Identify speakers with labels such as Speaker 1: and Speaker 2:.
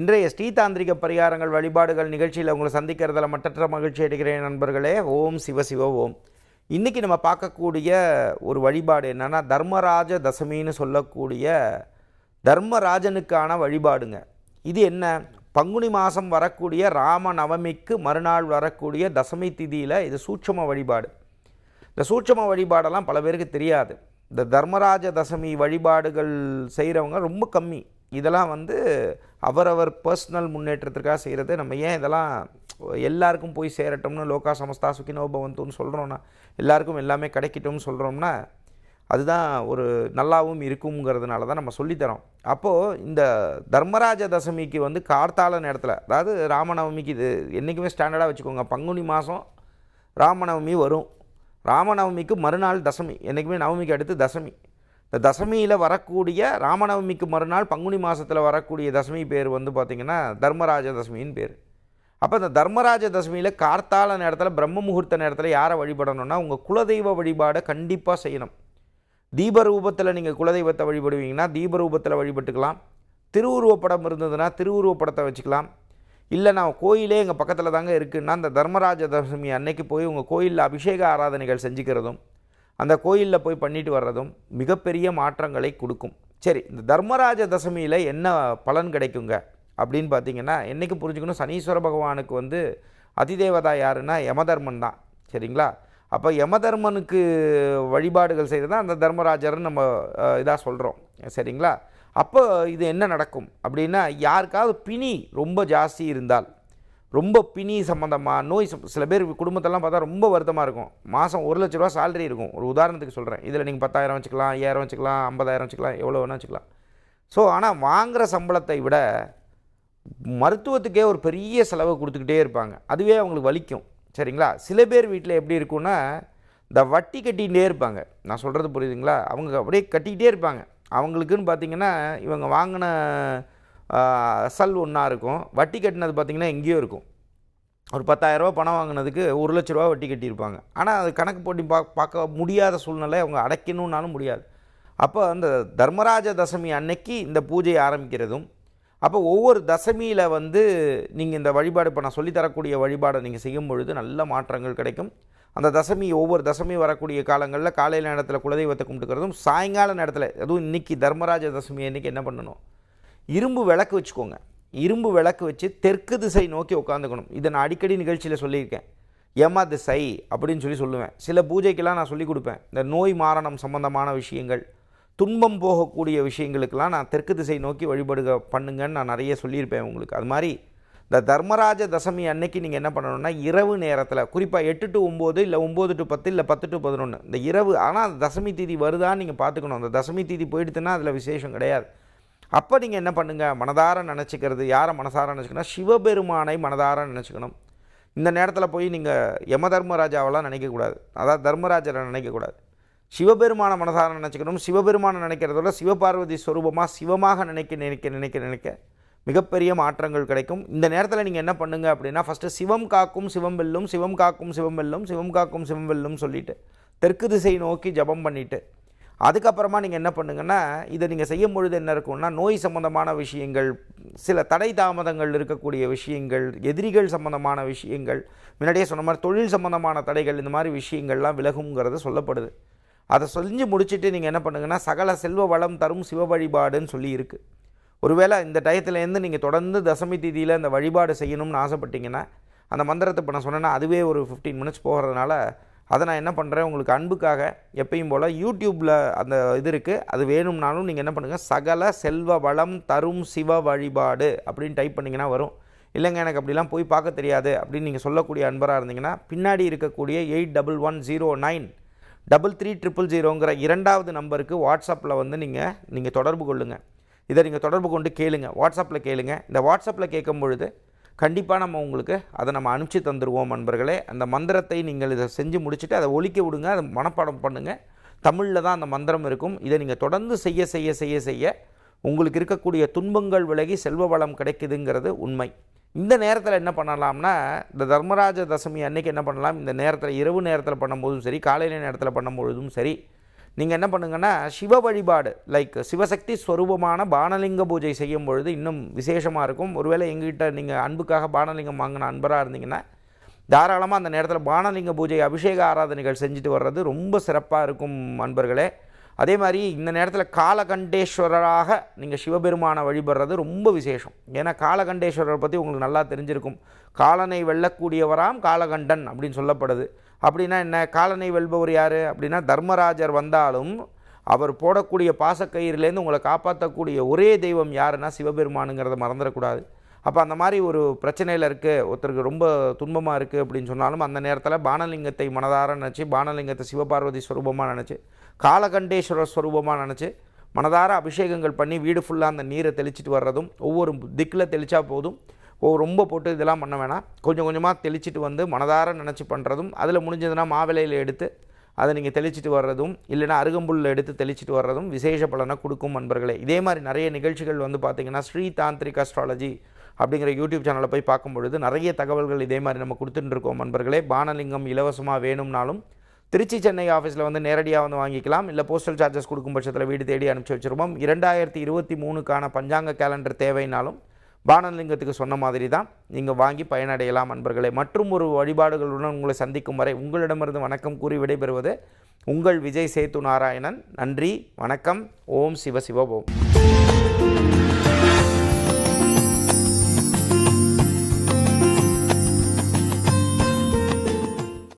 Speaker 1: இன்றைய ஸ்ரீதாந்திரிக பரிகாரங்கள் வழிபாடுகள் நிகழ்ச்சியில் உங்களை சந்திக்கிறதுல மட்டற்ற மகிழ்ச்சி அடைகிறேன் நண்பர்களே ஓம் சிவ சிவ ஓம் இன்றைக்கி நம்ம பார்க்கக்கூடிய ஒரு வழிபாடு என்னென்னா தர்மராஜ தசமின்னு சொல்லக்கூடிய தர்மராஜனுக்கான வழிபாடுங்க இது என்ன பங்குனி மாதம் வரக்கூடிய ராம நவமிக்கு மறுநாள் வரக்கூடிய தசமி திதியில் இது சூட்சம வழிபாடு இந்த சூட்சம வழிபாடெல்லாம் பல பேருக்கு தெரியாது இந்த தர்மராஜ தசமி வழிபாடுகள் செய்கிறவங்க ரொம்ப கம்மி இதெல்லாம் வந்து அவரவர் பர்சனல் முன்னேற்றத்திற்காக செய்கிறது நம்ம ஏன் இதெல்லாம் எல்லாருக்கும் போய் சேரட்டும்னு லோகா சமஸ்தா சுகினோ பவந்துன்னு சொல்கிறோன்னா எல்லாருக்கும் எல்லாமே கிடைக்கட்டும்னு சொல்கிறோம்னா அதுதான் ஒரு நல்லாவும் இருக்குங்கிறதுனால தான் நம்ம சொல்லித்தரோம் அப்போது இந்த தர்மராஜ தசமிக்கு வந்து கார்த்தால நேரத்தில் அதாவது ராமநவமிக்கு இது என்றைக்குமே ஸ்டாண்டர்டாக வச்சுக்கோங்க பங்குனி மாதம் ராமநவமி வரும் ராமநவமிக்கு மறுநாள் தசமி என்றைக்குமே நவமிக்கு அடுத்து தசமி இந்த தசமியில் வரக்கூடிய ராமநவமிக்கு மறுநாள் பங்குனி மாதத்தில் வரக்கூடிய தசமி பேர் வந்து பார்த்திங்கன்னா தர்மராஜ தசமின்னு பேர் அப்போ இந்த தர்மராஜ தசமியில் கார்த்தால நேரத்தில் பிரம்ம முகூர்த்த நேரத்தில் யாரை வழிபடணும்னா உங்கள் குலதெய்வ வழிபாடை கண்டிப்பாக செய்யணும் தீபரூபத்தில் நீங்கள் குலதெய்வத்தை வழிபடுவீங்கன்னா தீபரூபத்தில் வழிபட்டுக்கலாம் திருவுருவப்படம் இருந்ததுன்னா திருவுருவப்படத்தை வச்சுக்கலாம் இல்லை நான் கோயிலே எங்கள் பக்கத்தில் தாங்க இருக்குன்னா அந்த தர்மராஜ தசமி அன்னைக்கு போய் உங்கள் கோயிலில் அபிஷேக ஆராதனைகள் செஞ்சுக்கிறதும் அந்த கோயிலில் போய் பண்ணிட்டு வர்றதும் மிகப்பெரிய மாற்றங்களை கொடுக்கும் சரி இந்த தர்மராஜ தசமியில் என்ன பலன் கிடைக்குங்க அப்படின்னு பார்த்தீங்கன்னா என்றைக்கு புரிஞ்சுக்கணும் சனீஸ்வர பகவானுக்கு வந்து அதிதேவதா யாருன்னா யமதர்மன் தான் சரிங்களா அப்போ யமதர்மனுக்கு வழிபாடுகள் செய்கிறது தான் அந்த தர்மராஜர்னு நம்ம இதாக சொல்கிறோம் சரிங்களா அப்போ இது என்ன நடக்கும் அப்படின்னா யாருக்காவது பிணி ரொம்ப ஜாஸ்தி இருந்தால் ரொம்ப பிணி சம்மந்தமாக நோய் சம்- சில பேர் குடும்பத்தெல்லாம் பார்த்தா ரொம்ப வருத்தமாக இருக்கும் மாதம் ஒரு லட்ச ரூபா salary இருக்கும் ஒரு உதாரணத்துக்கு சொல்கிறேன் இதில் நீங்கள் பத்தாயிரம் வச்சுக்கலாம் ஐயாயிரம் வச்சுக்கலாம் ஐம்பதாயிரம் வச்சுக்கலாம் எவ்வளோ வேணால் வச்சுக்கலாம் ஸோ ஆனால் வாங்குகிற சம்பளத்தை விட மருத்துவத்துக்கே ஒரு பெரிய செலவு கொடுத்துக்கிட்டே இருப்பாங்க அதுவே அவங்களுக்கு வலிக்கும் சரிங்களா சில பேர் வீட்டில் எப்படி இருக்கும்னா இந்த வட்டி கட்டிகிட்டே இருப்பாங்க நான் சொல்கிறது புரியுதுங்களா அவங்க அப்படியே கட்டிக்கிட்டே இருப்பாங்க அவங்களுக்குன்னு பார்த்தீங்கன்னா இவங்க வாங்கின அசல் ஒன்றா இருக்கும் வட்டி கட்டினது பார்த்திங்கன்னா எங்கேயோ இருக்கும் ஒரு பத்தாயிரரூபா பணம் வாங்கினதுக்கு ஒரு லட்ச ரூபா வட்டி கட்டியிருப்பாங்க ஆனால் அது கணக்கு போட்டு பா பார்க்க முடியாத சூழ்நிலை அவங்க அடைக்கணுன்னாலும் முடியாது அப்போ அந்த தர்மராஜ தசமி அன்னைக்கு இந்த பூஜையை ஆரம்பிக்கிறதும் அப்போ ஒவ்வொரு தசமியில் வந்து நீங்கள் இந்த வழிபாடு இப்போ நான் சொல்லித்தரக்கூடிய வழிபாடை நீங்கள் செய்யும் பொழுது நல்ல மாற்றங்கள் கிடைக்கும் அந்த தசமி ஒவ்வொரு தசமி வரக்கூடிய காலங்களில் காலையில் நேரத்தில் குலதெய்வத்தை கும்பிட்டுக்கிறதும் சாயங்கால நேரத்தில் அதுவும் இன்றைக்கி தர்மராஜ தசமி அன்னைக்கு என்ன பண்ணணும் இரும்பு விளக்கு வச்சுக்கோங்க இரும்பு விளக்கு வச்சு தெற்கு திசை நோக்கி உட்காந்துக்கணும் இதை நான் அடிக்கடி நிகழ்ச்சியில் சொல்லியிருக்கேன் யம திசை அப்படின்னு சொல்லி சொல்லுவேன் சில பூஜைக்கெல்லாம் நான் சொல்லிக் கொடுப்பேன் இந்த நோய் மாரணம் சம்பந்தமான விஷயங்கள் துன்பம் போகக்கூடிய விஷயங்களுக்கெல்லாம் நான் தெற்கு திசை நோக்கி வழிபடுக பண்ணுங்கன்னு நான் நிறைய சொல்லியிருப்பேன் உங்களுக்கு அது மாதிரி இந்த தர்மராஜ தசமி அன்னைக்கு நீங்கள் என்ன பண்ணணும்னா இரவு நேரத்தில் குறிப்பாக எட்டு டு ஒம்பது இல்லை ஒம்பது டு பத்து இல்லை பத்து டு பதினொன்று இந்த இரவு ஆனால் அந்த தசமி தீதி வருதான்னு நீங்கள் பார்த்துக்கணும் அந்த தசமி தீதி போயிடுத்துன்னா அதில் விசேஷம் கிடையாது அப்போ நீங்கள் என்ன பண்ணுங்கள் மனதார நினச்சிக்கிறது யாரை மனசார நினச்சிக்கணும் சிவபெருமானை மனதார நினச்சிக்கணும் இந்த நேரத்தில் போய் நீங்கள் யம தர்மராஜாவெல்லாம் நினைக்கக்கூடாது அதாவது தர்மராஜரை நினைக்கக்கூடாது சிவபெருமான மனசார நினச்சிக்கணும் சிவபெருமானை நினைக்கிறதோட சிவபார்வதி ஸ்வரூபமாக சிவமாக நினைக்க நினைக்க நினைக்க நினைக்க மிகப்பெரிய மாற்றங்கள் கிடைக்கும் இந்த நேரத்தில் நீங்கள் என்ன பண்ணுங்க அப்படின்னா ஃபஸ்ட்டு சிவம் காக்கும் சிவம் வெல்லும் சிவம் காக்கும் சிவம் வெல்லும் சிவம் காக்கும் சிவம் வெல்லும் சொல்லிட்டு தெற்கு திசை நோக்கி ஜபம் பண்ணிட்டு அதுக்கப்புறமா நீங்கள் என்ன பண்ணுங்கன்னா இதை நீங்கள் செய்யும் பொழுது என்ன இருக்கும்னா நோய் சம்பந்தமான விஷயங்கள் சில தடை தாமதங்கள் இருக்கக்கூடிய விஷயங்கள் எதிரிகள் சம்பந்தமான விஷயங்கள் முன்னாடியே சொன்ன மாதிரி தொழில் சம்பந்தமான தடைகள் இந்த மாதிரி விஷயங்கள்லாம் விலகுங்கிறது சொல்லப்படுது அதை செஞ்சு முடிச்சுட்டு நீங்கள் என்ன பண்ணுங்கன்னா சகல செல்வ வளம் தரும் சிவ வழிபாடுன்னு சொல்லி இருக்குது ஒருவேளை இந்த டயத்துலேருந்து நீங்கள் தொடர்ந்து தசமி திதியில் இந்த வழிபாடு செய்யணும்னு ஆசைப்பட்டீங்கன்னா அந்த மந்திரத்தை இப்போ நான் சொன்னேன்னா அதுவே ஒரு ஃபிஃப்டீன் மினிட்ஸ் போகிறதுனால அதை நான் என்ன பண்ணுறேன் உங்களுக்கு அன்புக்காக எப்பயும் போல் யூடியூப்பில் அந்த இது இருக்குது அது வேணும்னாலும் நீங்கள் என்ன பண்ணுங்கள் சகல செல்வ வளம் தரும் சிவ வழிபாடு அப்படின்னு டைப் பண்ணிங்கன்னா வரும் இல்லைங்க எனக்கு அப்படிலாம் போய் பார்க்க தெரியாது அப்படின்னு நீங்கள் சொல்லக்கூடிய அன்பராக இருந்தீங்கன்னா பின்னாடி இருக்கக்கூடிய eight double one zero nine double three triple ஜீரோங்கிற இரண்டாவது நம்பருக்கு வாட்ஸ்அப்பில் வந்து நீங்கள் நீங்கள் தொடர்பு கொள்ளுங்கள் இதை நீங்கள் தொடர்பு கொண்டு கேளுங்க வாட்ஸ்அப்பில் கேளுங்க இந்த வாட்ஸ்அப்பில் கேட்கும் பொழுது கண்டிப்பாக நம்ம உங்களுக்கு அதை நம்ம அனுப்பிச்சி தந்துடுவோம் நண்பர்களே அந்த மந்திரத்தை நீங்கள் இதை செஞ்சு முடிச்சுட்டு அதை ஒலிக்க விடுங்க அதை மனப்பாடம் பண்ணுங்கள் தமிழில் தான் அந்த மந்திரம் இருக்கும் இதை நீங்கள் தொடர்ந்து செய்ய செய்ய செய்ய செய்ய உங்களுக்கு இருக்கக்கூடிய துன்பங்கள் விலகி செல்வ வளம் கிடைக்குதுங்கிறது உண்மை இந்த நேரத்தில் என்ன பண்ணலாம்னா இந்த தர்மராஜ தசமி அன்னைக்கு என்ன பண்ணலாம் இந்த நேரத்தில் இரவு நேரத்தில் பண்ணும்போதும் சரி காலையில நேரத்தில் பண்ணும்பொழுதும் சரி நீங்கள் என்ன பண்ணுங்கன்னா சிவ வழிபாடு லைக் சிவசக்தி ஸ்வரூபமான பானலிங்க பூஜை செய்யும் பொழுது இன்னும் விசேஷமாக இருக்கும் ஒருவேளை எங்ககிட்ட நீங்கள் அன்புக்காக பானலிங்கம் வாங்கின அன்பராக இருந்தீங்கன்னா தாராளமாக அந்த நேரத்தில் பானலிங்க பூஜை அபிஷேக ஆராதனைகள் செஞ்சுட்டு வர்றது ரொம்ப சிறப்பாக இருக்கும் அன்பர்களே அதே மாதிரி இந்த நேரத்தில் காலகண்டேஸ்வரராக நீங்கள் சிவபெருமானை வழிபடுறது ரொம்ப விசேஷம் ஏன்னா காலகண்டேஸ்வரரை பற்றி உங்களுக்கு நல்லா தெரிஞ்சிருக்கும் காலனை வெல்லக்கூடியவராம் காலகண்டன் அப்படின்னு சொல்லப்படுது அப்படின்னா என்ன காலனை வெல்பவர் யார் அப்படின்னா தர்மராஜர் வந்தாலும் அவர் போடக்கூடிய பாசக்கயிறுலேருந்து உங்களை காப்பாற்றக்கூடிய ஒரே தெய்வம் யாருன்னா சிவபெருமானுங்கிறத மறந்துடக்கூடாது அப்போ அந்த மாதிரி ஒரு பிரச்சனையில் இருக்குது ஒருத்தருக்கு ரொம்ப துன்பமாக இருக்குது அப்படின்னு சொன்னாலும் அந்த நேரத்தில் பானலிங்கத்தை மனதார நினச்சி பானலிங்கத்தை சிவபார்வதி ஸ்வரூபமாக நினச்சி காலகண்டேஸ்வரர் ஸ்வரூபமாக நினச்சி மனதார அபிஷேகங்கள் பண்ணி வீடு ஃபுல்லாக அந்த நீரை தெளிச்சிட்டு வர்றதும் ஒவ்வொரு திக்கில் தெளித்தா போதும் ஓ ரொம்ப போட்டு இதெல்லாம் பண்ண வேணாம் கொஞ்சம் கொஞ்சமாக தெளிச்சிட்டு வந்து மனதார நினச்சி பண்ணுறதும் அதில் முடிஞ்சதுன்னா மாவிலையில் எடுத்து அதை நீங்கள் தெளிச்சிட்டு வர்றதும் இல்லைன்னா அருகம்புல்ல எடுத்து தெளிச்சிட்டு வர்றதும் விசேஷ பலனை கொடுக்கும் நண்பர்களே இதே மாதிரி நிறைய நிகழ்ச்சிகள் வந்து பார்த்திங்கன்னா ஸ்ரீ தாந்திரிக் அஸ்ட்ராலஜி அப்படிங்கிற யூடியூப் சேனலை போய் பார்க்கும் பொழுது நிறைய தகவல்கள் இதே மாதிரி நம்ம கொடுத்துட்டு இருக்கோம் நண்பர்களே பானலிங்கம் இலவசமாக வேணும்னாலும் திருச்சி சென்னை ஆஃபீஸில் வந்து நேரடியாக வந்து வாங்கிக்கலாம் இல்லை போஸ்டல் சார்ஜஸ் கொடுக்கும் பட்சத்தில் வீடு தேடி அனுப்பிச்சி வச்சுருப்போம் இரண்டாயிரத்தி இருபத்தி மூணுக்கான பஞ்சாங்க கேலண்டர் தேவைனாலும் பானலிங்கத்துக்கு சொன்ன மாதிரி தான் நீங்கள் வாங்கி பயனடையலாம் நண்பர்களே மற்றும் ஒரு வழிபாடுகளுடன் உங்களை சந்திக்கும் வரை உங்களிடமிருந்து வணக்கம் கூறி விடைபெறுவது உங்கள் விஜய் சேத்து நாராயணன் நன்றி வணக்கம் ஓம் சிவ சிவ ஓம்